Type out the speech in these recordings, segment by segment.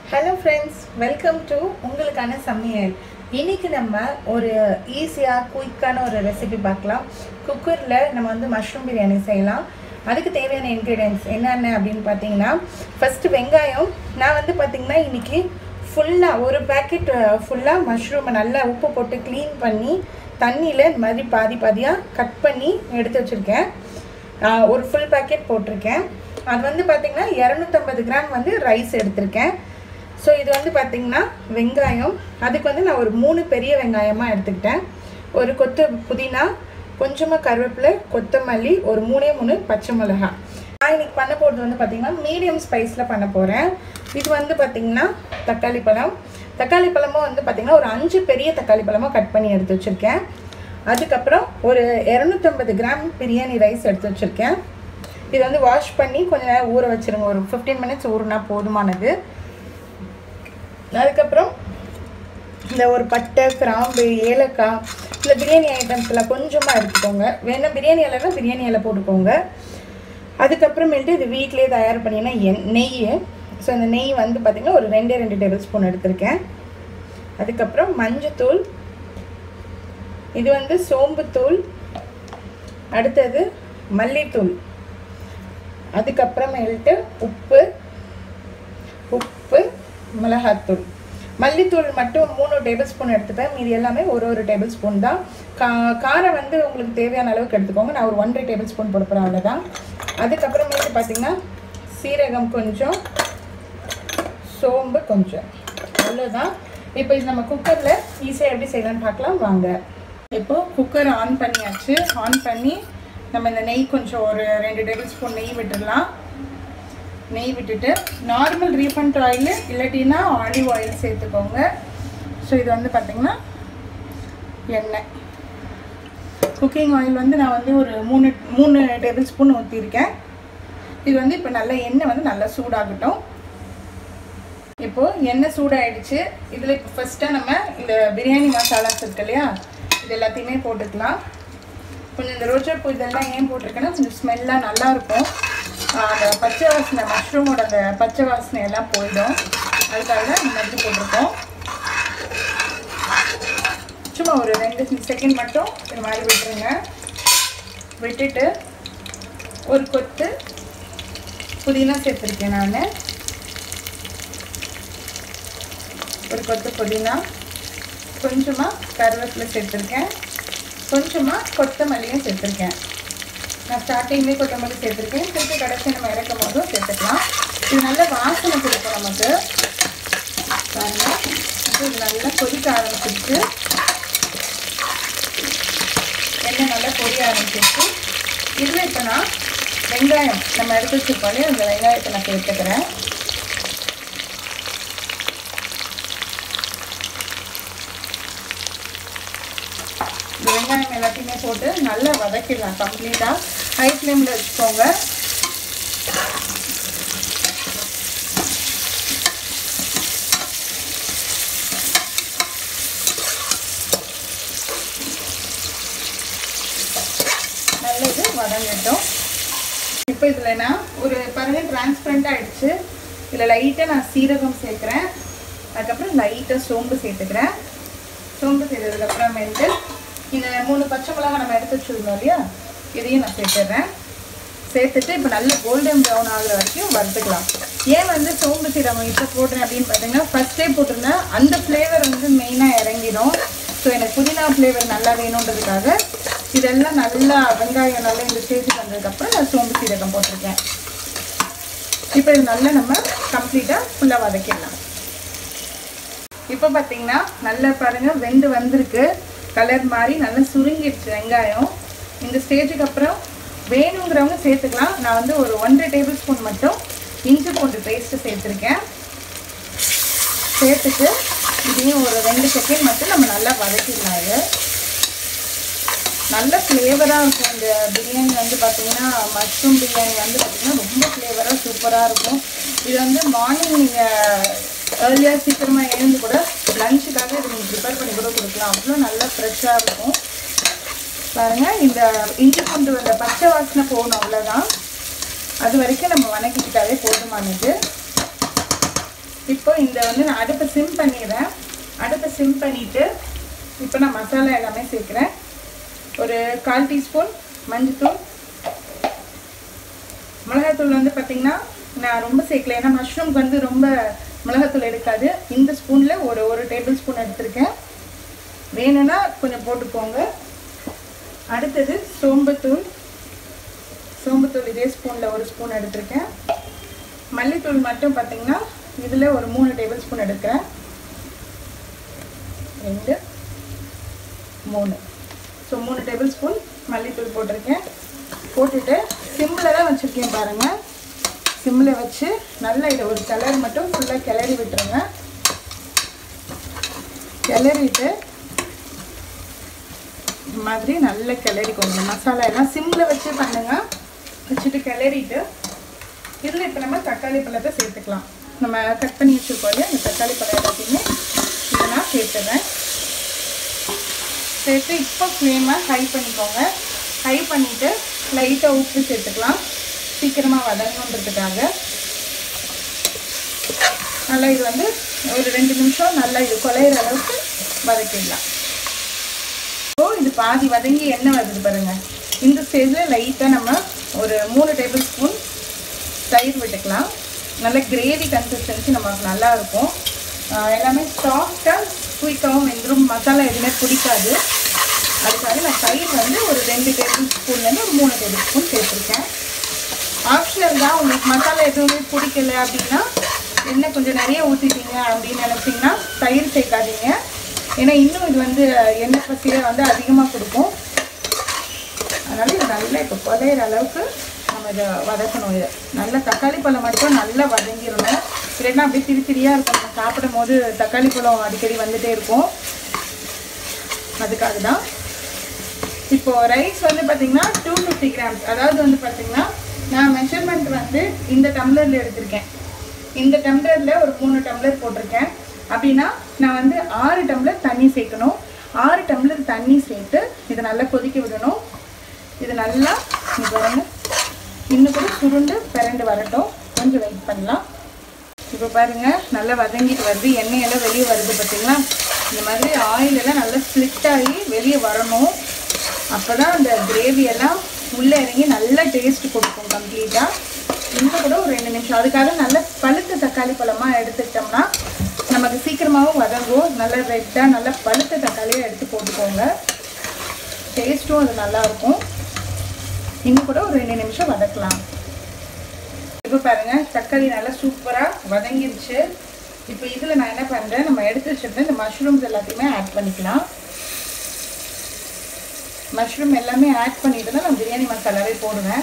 hello friends welcome to உங்களுக்கான சமையல் இன்னைக்கு நம்ம ஒரு ஈஸியாக குயிக்கான ஒரு ரெசிபி பார்க்கலாம் குக்கரில் நம்ம வந்து மஷ்ரூம் பிரியாணி செய்யலாம் அதுக்கு தேவையான இன்க்ரீடியன்ஸ் என்னென்ன அப்படின்னு பார்த்தீங்கன்னா ஃபஸ்ட்டு வெங்காயம் நான் வந்து பார்த்தீங்கன்னா இன்னைக்கு ஃபுல்லாக ஒரு பேக்கெட் ஃபுல்லாக மஷ்ரூமை நல்லா உப்பு போட்டு க்ளீன் பண்ணி தண்ணியில் இந்த மாதிரி பாதி பாதியாக கட் பண்ணி எடுத்து வச்சுருக்கேன் ஆஹ் ஒரு ஃபுல் பேக்கெட் போட்டிருக்கேன் அது வந்து பார்த்திங்கன்னா இரநூத்தம்பது கிராம் வந்து ரைஸ் எடுத்திருக்கேன் ஸோ இது வந்து பார்த்திங்கன்னா வெங்காயம் அதுக்கு வந்து நான் ஒரு மூணு பெரிய வெங்காயமாக எடுத்துக்கிட்டேன் ஒரு கொத்து புதினா கொஞ்சமாக கருவேப்பிலை கொத்தமல்லி ஒரு மூணே மூணு பச்சை மிளகாய் நான் இன்னைக்கு பண்ண போகிறது வந்து பார்த்திங்கன்னா மீடியம் ஸ்பைஸில் பண்ண போகிறேன் இது வந்து பார்த்திங்கன்னா தக்காளி பழம் தக்காளி பழமும் வந்து பார்த்திங்கன்னா ஒரு அஞ்சு பெரிய தக்காளி பழமாக கட் பண்ணி எடுத்து வச்சுருக்கேன் அதுக்கப்புறம் ஒரு இரநூத்தம்பது கிராம் பிரியாணி ரைஸ் எடுத்து வச்சுருக்கேன் இதை வந்து வாஷ் பண்ணி கொஞ்ச நேரம் ஊற வச்சுருங்க ஒரு ஃபிஃப்டீன் மினிட்ஸ் ஊறினா போதுமானது அதுக்கப்புறம் இந்த ஒரு பட்டை கிராம்பு ஏலக்காய் இந்த பிரியாணி ஐட்டம்ஸ்லாம் கொஞ்சமாக எடுத்துக்கோங்க வேணா பிரியாணி இலைனா பிரியாணி இலை போட்டுக்கோங்க அதுக்கப்புறமேட்டு இது வீட்டிலே தயார் பண்ணினா எண் நெய் ஸோ இந்த நெய் வந்து பார்த்திங்கன்னா ஒரு ரெண்டே ரெண்டு டேபிள் ஸ்பூன் எடுத்திருக்கேன் அதுக்கப்புறம் மஞ்சத்தூள் இது வந்து சோம்புத்தூள் அடுத்தது மல்லித்தூள் அதுக்கப்புறமேல்ட்டு உப்பு உப்பு மிளகாத்தூள் மல்லித்தூள் மட்டும் மூணு டேபிள் ஸ்பூன் எடுத்துப்பேன் மீதி எல்லாமே ஒரு ஒரு டேபிள் ஸ்பூன் தான் கா காரம் வந்து உங்களுக்கு தேவையான அளவுக்கு எடுத்துக்கோங்க நான் ஒரு ஒன்றரை டேபிள் ஸ்பூன் போடுப்பேன் அவ்வளோதான் அதுக்கப்புறமேட்டு பார்த்திங்கன்னா சீரகம் கொஞ்சம் சோம்பு கொஞ்சம் அவ்வளோதான் இப்போ இது நம்ம குக்கரில் ஈஸியாக எப்படி செய்யலாம்னு பார்க்கலாம் வாங்க இப்போ குக்கர் ஆன் பண்ணியாச்சு ஆன் பண்ணி நம்ம இந்த நெய் கொஞ்சம் ஒரு ரெண்டு டேபிள் ஸ்பூன் நெய் விட்டுடலாம் நெய் விட்டுட்டு நார்மல் ரீஃபண்ட் ஆயில் இல்லாட்டினா ஆலிவ் ஆயில் சேர்த்துக்கோங்க ஸோ இது வந்து பார்த்திங்கன்னா எண்ணெய் குக்கிங் ஆயில் வந்து நான் வந்து ஒரு மூணு மூணு டேபிள் ஸ்பூன் ஊற்றிருக்கேன் இது வந்து இப்போ நல்லா எண்ணெய் வந்து நல்லா சூடாகட்டும் இப்போது எண்ணெய் சூடாயிடுச்சு இதில் இப்போ ஃபஸ்ட்டாக நம்ம இந்த பிரியாணி மசாலாஸ் இருக்கு இல்லையா இது எல்லாத்தையுமே போட்டுக்கலாம் கொஞ்சம் இந்த ரோஜா பூ இதெல்லாம் ஏன் போட்டிருக்கேன்னா கொஞ்சம் ஸ்மெல்லாக நல்லாயிருக்கும் அந்த பச்சை வாசனை மஷ்ரூமோட அந்த பச்சை வாசனை எல்லாம் போயிடும் அதுக்காக தான் இந்த மாதிரி போட்டிருக்கோம் சும்மா ஒரு ரெண்டு செகண்ட் மட்டும் இது மாதிரி விட்டுருங்க விட்டுட்டு ஒரு கொத்து புதினா சேர்த்துருக்கேன் நான் ஒரு கொத்து புதினா கொஞ்சமாக கருவேப்பிலை சேர்த்துருக்கேன் கொஞ்சமாக கொத்தமல்லியும் சேர்த்துருக்கேன் நான் ஸ்டார்டிங்லேயே கொத்தமல்லி சேர்த்துருக்கேன் திருப்பி கடைசி நம்ம இறக்கும் போதும் சேர்த்துக்கலாம் இது நல்ல வாசனை கொடுக்கும் நமக்கு பாருங்க இது நல்லா கொதிக்க ஆரம்பிச்சிருச்சு எண்ணெய் நல்லா பொரிய ஆரம்பிச்சிருச்சு இதில் இப்போ நான் வெங்காயம் நம்ம எடுத்து வச்சுருக்கோம் அந்த வெங்காயத்தை நான் சேர்த்துக்கிறேன் இந்த வெங்காயம் எல்லாத்தையுமே போட்டு நல்லா வதக்கிடலாம் கம்ப்ளீட்டாக ஹை ஃப்ளேமில் வச்சுக்கோங்க நல்ல இது வதங்கட்டும் இப்போ இதில் நான் ஒரு பாருங்க டிரான்ஸ்பரண்ட் ஆகிடுச்சு இதில் லைட்டாக நான் சீரகம் சேர்க்குறேன் அதுக்கப்புறம் லைட்டாக சோம்பு சேர்த்துக்கிறேன் சோம்பு செய்ததுக்கப்புறமேட்டு இந்த மூணு பச்சை மிளகா நம்ம எடுத்து வச்சுருந்தோம் இல்லையா இதையும் நான் சேர்த்துடுறேன் சேர்த்துட்டு இப்போ நல்ல கோல்டன் ப்ரௌன் ஆகுற வரைக்கும் வறுத்துக்கலாம் ஏன் வந்து சோம்பு சீரகம் இப்போ போடுறேன் அப்படின்னு பார்த்தீங்கன்னா ஃபஸ்ட்டே போட்டிருந்தேன் அந்த ஃப்ளேவர் வந்து மெயினாக இறங்கிடும் ஸோ எனக்கு புதினா ஃப்ளேவர் நல்லா வேணுன்றதுக்காக இதெல்லாம் நல்லா வெங்காயம் நல்லா இந்த ஸ்டேஜுக்கு வந்ததுக்கப்புறம் நான் சோம்பு சீரகம் போட்டிருக்கேன் இப்போ இது நல்லா நம்ம கம்ப்ளீட்டாக ஃபுல்லாக வதக்கிடலாம் இப்போ பார்த்தீங்கன்னா நல்லா பாருங்கள் வெந்து வந்திருக்கு கலர் மாதிரி நல்லா சுருங்கிடுச்சு வெங்காயம் இந்த ஸ்டேஜுக்கு அப்புறம் வேணுங்கிறவங்க சேர்த்துக்கலாம் நான் வந்து ஒரு ஒன்றரை டேபிள் ஸ்பூன் மட்டும் இஞ்சி பூண்டு பேஸ்ட்டு சேர்த்துருக்கேன் சேர்த்துட்டு இதையும் ஒரு ரெண்டு செகண்ட் மட்டும் நம்ம நல்லா வதக்கிடலாம் இது நல்ல ஃப்ளேவராக இருக்கும் இந்த பிரியாணி வந்து பார்த்திங்கன்னா மஷ்ரூம் பிரியாணி வந்து பார்த்திங்கன்னா ரொம்ப ஃப்ளேவராக சூப்பராக இருக்கும் இது வந்து மார்னிங் நீங்கள் ஏர்லியாக சீக்கிரமாக எழுந்து கூட லஞ்சுக்காக இது நீங்கள் ப்ரிப்பேர் பண்ணி கூட கொடுக்கலாம் அவ்வளோ நல்லா ஃப்ரெஷ்ஷாக இருக்கும் பாருங்கள் இந்த இஞ்சி பூண்டு அந்த பச்சை வாசனை போகணும் அவ்வளோதான் அது வரைக்கும் நம்ம வணக்கிக்கிட்டாவே போதுமானது இப்போ இந்த வந்து நான் அடுப்பை சிம் பண்ணிடுறேன் அடுப்பை சிம் பண்ணிவிட்டு இப்போ நான் மசாலா எல்லாமே சேர்க்குறேன் ஒரு கால் டீஸ்பூன் மஞ்சத்தூள் மிளகாத்தூள் வந்து பார்த்திங்கன்னா நான் ரொம்ப சேர்க்கல ஏன்னா மஷ்ரூம்க்கு வந்து ரொம்ப மிளகாத்தூள் எடுக்காது இந்த ஸ்பூனில் ஒரு ஒரு டேபிள் ஸ்பூன் எடுத்திருக்கேன் வேணும்னா கொஞ்சம் போட்டுக்கோங்க அடுத்தது சோம்புத்தூள் சோம்புத்தூள் இதே ஸ்பூனில் ஒரு ஸ்பூன் எடுத்திருக்கேன் மல்லித்தூள் மட்டும் பார்த்திங்கன்னா இதில் ஒரு மூணு டேபிள் ஸ்பூன் எடுக்கிறேன் ரெண்டு மூணு ஸோ மூணு டேபிள் ஸ்பூன் மல்லித்தூள் போட்டிருக்கேன் போட்டுட்டு சிம்மில் தான் வச்சுருக்கேன் பாருங்கள் சிம்மில் வச்சு நல்லா இதை ஒரு கலர் மட்டும் ஃபுல்லாக கிளறி விட்டுருங்க கிளறிட்டு இந்த மாதிரி நல்லா கிளறிக்கோங்க மசாலா எல்லாம் சிம்மில் வச்சு பண்ணுங்க வச்சுட்டு கிளறிட்டு இதில் இப்போ நம்ம தக்காளி பழத்தை சேர்த்துக்கலாம் நம்ம கட் பண்ணி வச்சுருக்கோம் இல்லையா அந்த தக்காளி பழம் எல்லாத்தையுமே இதை நான் சேர்த்துறேன் சேர்த்து இப்போ ஃப்ளேமை ஹை பண்ணிக்கோங்க ஹை பண்ணிவிட்டு லைட்டாக உப்பு சேர்த்துக்கலாம் சீக்கிரமாக வதங்கணுன்றதுக்காக நல்லா இது வந்து ஒரு ரெண்டு நிமிஷம் நல்லா இது குலையிற அளவுக்கு வதக்கிடலாம் இப்போ இது பாதி வதங்கி எண்ணெய் வருது பாருங்க இந்த ஸ்டேஜில் லைட்டாக நம்ம ஒரு மூணு டேபிள் ஸ்பூன் தயிர் விட்டுக்கலாம் நல்ல கிரேவி கன்சிஸ்டன்சி நமக்கு நல்லா இருக்கும் ஆஹ் எல்லாமே சாஃப்டாக குயிக்காகவும் வெந்துடும் மசாலா எதுவுமே பிடிக்காது அதுக்காக நான் தயிர் வந்து ஒரு ரெண்டு டேபிள் ஸ்பூன்லேருந்து ஒரு மூணு டேபிள் ஸ்பூன் சேர்த்துருக்கேன் ஆப்ஷனல் தான் உங்களுக்கு மசாலா எதுவுமே பிடிக்கல அப்படின்னா எண்ணெய் கொஞ்சம் நிறைய ஊற்றிட்டீங்க அப்படின்னு நினச்சிங்கன்னா தயிர் சேர்க்காதீங்க ஏன்னா இன்னும் இது வந்து எண்ணெய் பசியை வந்து அதிகமாக கொடுக்கும் அதனால இது நல்லா இப்போ புதையிற அளவுக்கு நம்ம இதை வதக்கணும் இதை நல்லா தக்காளி பழம் மட்டும் நல்லா வதங்கிடணும் இல்லைன்னா அப்படியே திரி திரியாக இருக்கும் நம்ம சாப்பிடும் போது தக்காளி பழம் அடிக்கடி வந்துட்டே இருக்கும் அதுக்காக தான் இப்போ ரைஸ் வந்து பார்த்தீங்கன்னா டூ ஃபிஃப்டி கிராம்ஸ் அதாவது வந்து பார்த்தீங்கன்னா நான் மெஷர்மெண்ட் வந்து இந்த டம்ளரில் எடுத்திருக்கேன் இந்த டம்ளரில் ஒரு மூணு டம்ளர் போட்டிருக்கேன் அப்படின்னா நான் வந்து ஆறு டம்ளர் தண்ணி சேர்க்கணும் ஆறு டம்ளர் தண்ணி சேர்த்து இதை நல்லா கொதிக்க விடணும் இது நல்லா இங்க பாருங்க இன்னும் கூட சுருண்டு பிறண்டு வரட்டும் கொஞ்சம் வெயிட் பண்ணலாம் இப்போ பாருங்க நல்லா வதங்கிட்டு வருது எண்ணெயெல்லாம் வெளியே வருது பார்த்தீங்களா இந்த மாதிரி ஆயில் எல்லாம் நல்லா ஸ்ப்ளிட் ஆகி வெளியே வரணும் அப்போ தான் அந்த கிரேவி எல்லாம் உள்ளே இறங்கி நல்ல டேஸ்ட் கொடுக்கும் கம்ப்ளீட்டாக இன்னும் கூட ஒரு ரெண்டு நிமிஷம் அதுக்காக நல்ல பழுத்த தக்காளி பழமாக எடுத்துக்கிட்டோம்னா நமக்கு சீக்கிரமாகவும் வதங்கும் நல்ல ரெட்டாக நல்ல பழுத்த தக்காளியாக எடுத்து போட்டுக்கோங்க டேஸ்ட்டும் அது நல்லாயிருக்கும் இன்னும் கூட ஒரு ரெண்டு நிமிஷம் வதக்கலாம் இப்போ பாருங்க தக்காளி நல்லா சூப்பராக வதங்கிருச்சு இப்போ இதில் நான் என்ன பண்ணுறேன் நம்ம எடுத்து வச்சிருந்த இந்த மஷ்ரூம்ஸ் எல்லாத்தையுமே ஆட் பண்ணிக்கலாம் மஷ்ரூம் எல்லாமே ஆட் பண்ணிட்டு தான் நான் பிரியாணி மசாலாவே போடுவேன்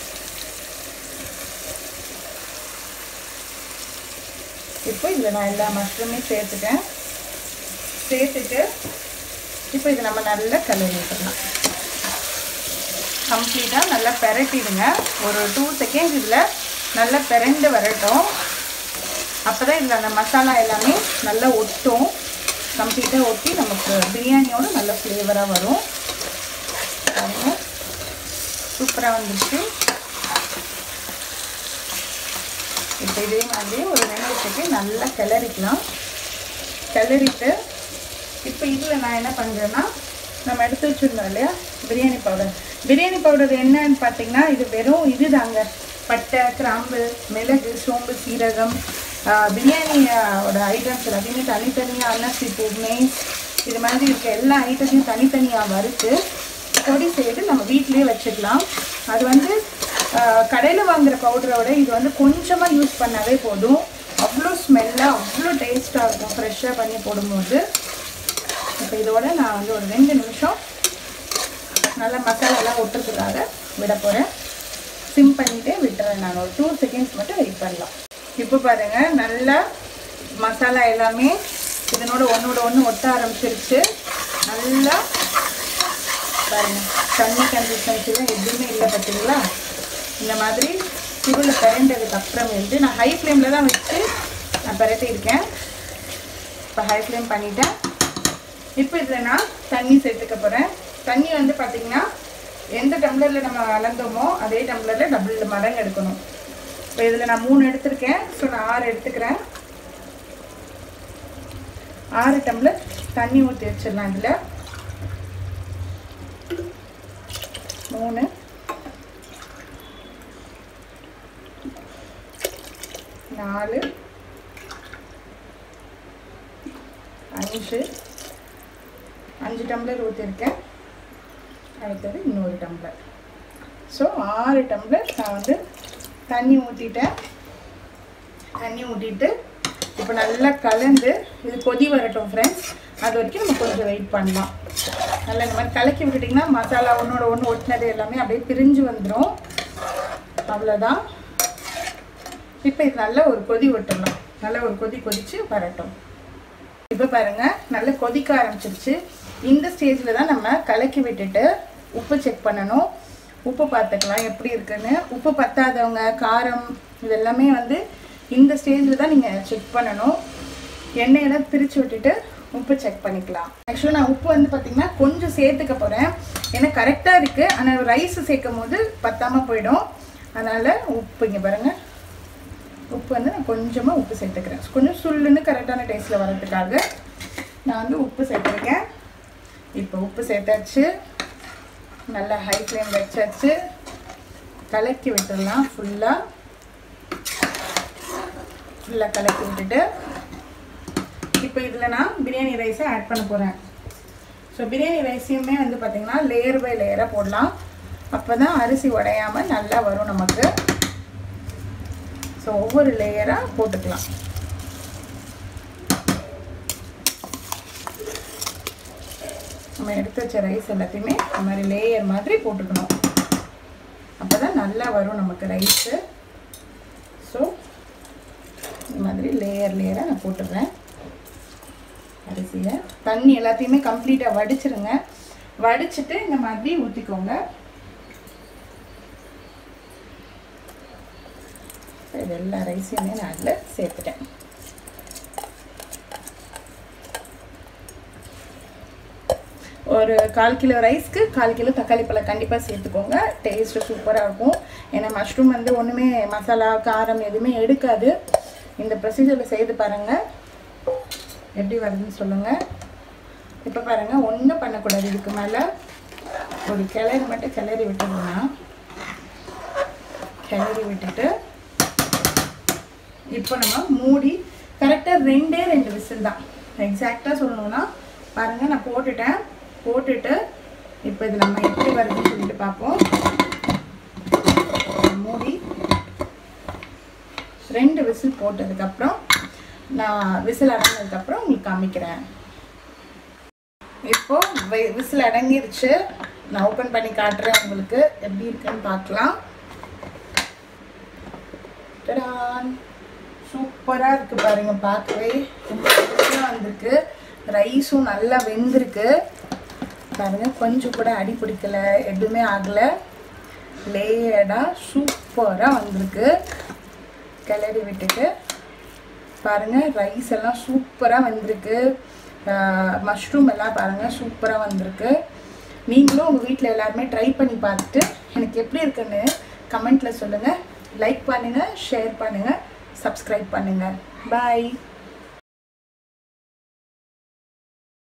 இப்போ இதில் நான் எல்லா மஷ்ரூமே சேர்த்துட்டேன் சேர்த்துட்டு இப்போ இதை நம்ம நல்லா கலரி விட்டுடலாம் கம்ப்ளீட்டாக நல்லா பெரட்டிடுங்க ஒரு டூ செகண்ட்ஸ் இதில் நல்லா பெரண்டு வரட்டும் அப்போ தான் இதில் அந்த மசாலா எல்லாமே நல்லா ஒட்டும் கம்ப்ளீட்டாக ஒட்டி நமக்கு பிரியாணியோட நல்ல ஃப்ளேவராக வரும் பாருங்க சூப்பராக வந்துச்சு இப்போ இதே மாதிரி ஒரு ரெண்டு செகண்ட் நல்லா கிளறிக்கலாம் கிளறிட்டு இப்போ இதில் நான் என்ன பண்ணுறேன்னா நம்ம எடுத்து வச்சுருந்தோம் இல்லையா பிரியாணி பவுடர் பிரியாணி பவுடர் என்னன்னு பார்த்தீங்கன்னா இது வெறும் இது தாங்க பட்டை கிராம்பு மிளகு சோம்பு சீரகம் ஆஹ் பிரியாணியோட ஐட்டம்ஸ் எல்லாத்தையுமே தனித்தனியாக அன்னசிப்பூ மேஸ் இது மாதிரி இருக்க எல்லா ஐட்டத்தையும் தனித்தனியாக வறுத்து பொடி செய்து நம்ம வீட்டிலேயே வச்சுக்கலாம் அது வந்து கடையில் வாங்குற பவுடரோட இது வந்து கொஞ்சமாக யூஸ் பண்ணாவே போதும் அவ்வளோ ஸ்மெல்லாக அவ்வளோ டேஸ்ட்டாக இருக்கும் ஃப்ரெஷ்ஷாக பண்ணி போடும்போது இப்போ இதோட நான் வந்து ஒரு ரெண்டு நிமிஷம் நல்லா மசாலாலாம் ஒட்டுறதுக்காக விட போகிறேன் சிம் பண்ணிவிட்டு விட்டுறேன் நான் ஒரு டூ செகண்ட்ஸ் மட்டும் வெயிட் பண்ணலாம் இப்போ பாருங்கள் நல்லா மசாலா எல்லாமே இதனோட ஒன்றோட ஒன்று ஒட்ட ஆரம்பிச்சிருச்சு நல்லா பாருங்க தண்ணி கன்சிஸ்டன்சிலாம் எதுவுமே இல்லை பார்த்தீங்களா இந்த மாதிரி சுருள் பிறண்டதுக்கு அப்புறமேட்டு நான் ஹை ஃப்ளேமில் தான் வச்சு நான் பிரட்டியிருக்கேன் இப்போ ஹை ஃப்ளேம் பண்ணிட்டேன் இப்போ இதில் நான் தண்ணி சேர்த்துக்க போகிறேன் தண்ணி வந்து பார்த்திங்கன்னா எந்த டம்ளரில் நம்ம அளந்தோமோ அதே டம்ளரில் டபுள் மடங்கு எடுக்கணும் இப்போ இதில் நான் மூணு எடுத்திருக்கேன் ஸோ நான் ஆறு எடுத்துக்கிறேன் ஆறு டம்ளர் தண்ணி ஊற்றி வச்சிடலாம் இதில் மூணு நாலு அஞ்சு அஞ்சு டம்ளர் ஊற்றிருக்கேன் அடுத்தது இன்னொரு டம்ளர் ஸோ ஆறு டம்ளர் நான் வந்து தண்ணி ஊற்றிட்டேன் தண்ணி ஊற்றிட்டு இப்போ நல்லா கலந்து இது கொதி வரட்டும் ஃப்ரெண்ட்ஸ் அது வரைக்கும் நம்ம கொஞ்சம் வெயிட் பண்ணலாம் நல்லா இந்த மாதிரி கலக்கி விட்டுட்டிங்கன்னா மசாலா ஒன்றோட ஒன்று ஒட்டினது எல்லாமே அப்படியே பிரிஞ்சு வந்துடும் அவ்வளோதான் இப்போ இது நல்ல ஒரு கொதி விட்டுடலாம் நல்ல ஒரு கொதி கொதித்து வரட்டும் இப்போ பாருங்க நல்லா கொதிக்க ஆரம்பிச்சிருச்சு இந்த ஸ்டேஜில் தான் நம்ம கலக்கி விட்டுட்டு உப்பு செக் பண்ணணும் உப்பு பார்த்துக்கலாம் எப்படி இருக்குன்னு உப்பு பத்தாதவங்க காரம் இது எல்லாமே வந்து இந்த ஸ்டேஜில் தான் நீங்கள் செக் பண்ணணும் எண்ணெயெல்லாம் பிரித்து விட்டுட்டு உப்பு செக் பண்ணிக்கலாம் ஆக்சுவலாக நான் உப்பு வந்து பார்த்திங்கன்னா கொஞ்சம் சேர்த்துக்க போகிறேன் ஏன்னா கரெக்டாக இருக்குது ஆனால் ரைஸ் சேர்க்கும் போது பத்தாமல் போயிடும் அதனால் உப்பு இங்கே பாருங்கள் உப்பு வந்து நான் கொஞ்சமாக உப்பு சேர்த்துக்கிறேன் கொஞ்சம் சுள்ளுன்னு கரெக்டான டேஸ்ட்டில் வரதுக்காக நான் வந்து உப்பு சேர்த்துருக்கேன் இப்போ உப்பு சேர்த்தாச்சு நல்லா ஹை ஃப்ளேம் வச்சாச்சு கலக்கி விட்டுடலாம் ஃபுல்லாக ஃபுல்லாக கலக்கி விட்டுட்டு இப்போ இதில் நான் பிரியாணி ரைஸை ஆட் பண்ண போகிறேன் ஸோ பிரியாணி ரைஸையுமே வந்து பார்த்திங்கன்னா லேயர் பை லேயராக போடலாம் அப்போ தான் அரிசி உடையாமல் நல்லா வரும் நமக்கு ஸோ ஒவ்வொரு லேயராக போட்டுக்கலாம் நம்ம எடுத்து வச்ச ரைஸ் எல்லாத்தையுமே இந்த மாதிரி லேயர் மாதிரி போட்டுக்கணும் அப்போ தான் நல்லா வரும் நமக்கு ரைஸு ஸோ இந்த மாதிரி லேயர் லேயராக நான் போட்டுடுறேன் அரிசியை தண்ணி எல்லாத்தையுமே கம்ப்ளீட்டாக வடிச்சிருங்க வடிச்சிட்டு இந்த மாதிரி ஊற்றிக்கோங்க இது எல்லா ரைஸையுமே நான் அதில் சேர்த்துட்டேன் ஒரு கால் கிலோ ரைஸ்க்கு கால் கிலோ தக்காளி பழம் கண்டிப்பாக சேர்த்துக்கோங்க டேஸ்ட்டு சூப்பராக இருக்கும் ஏன்னா மஷ்ரூம் வந்து ஒன்றுமே மசாலா காரம் எதுவுமே எடுக்காது இந்த ப்ரொசீஜரில் செய்து பாருங்கள் எப்படி வருதுன்னு சொல்லுங்கள் இப்போ பாருங்கள் ஒன்றும் பண்ணக்கூடாது இதுக்கு மேலே ஒரு கிளறி மட்டும் கிளறி விட்டுருந்தோம்னா கிளறி விட்டுட்டு இப்போ நம்ம மூடி கரெக்டாக ரெண்டே ரெண்டு விசில் தான் எக்ஸாக்டாக சொல்லணும்னா பாருங்கள் நான் போட்டுட்டேன் போட்டுட்டு இப்போ இது நம்ம எப்படி வருதுன்னு சொல்லிட்டு பார்ப்போம் மூடி ரெண்டு விசில் போட்டதுக்கப்புறம் நான் விசில் அடங்கினதுக்கப்புறம் உங்களுக்கு காமிக்கிறேன் இப்போ விசில் அடங்கிருச்சு நான் ஓப்பன் பண்ணி காட்டுறேன் உங்களுக்கு எப்படி இருக்குன்னு பார்க்கலாம் டடான் சூப்பராக இருக்குது பாருங்க பார்க்கவே ரொம்ப டேஸ்டியாக வந்திருக்கு ரைஸும் நல்லா வெந்திருக்கு பாருங்க கொஞ்சம் கூட அடி பிடிக்கல எதுவுமே ஆகலை லேயடாக சூப்பராக வந்திருக்கு கிளறி விட்டுட்டு பாருங்கள் ரைஸ் எல்லாம் சூப்பராக வந்திருக்கு மஷ்ரூம் எல்லாம் பாருங்கள் சூப்பராக வந்திருக்கு நீங்களும் உங்கள் வீட்டில் எல்லாருமே ட்ரை பண்ணி பார்த்துட்டு எனக்கு எப்படி இருக்குன்னு கமெண்ட்டில் சொல்லுங்கள் லைக் பண்ணுங்கள் ஷேர் பண்ணுங்கள் சப்ஸ்கிரைப் பண்ணுங்கள் பாய்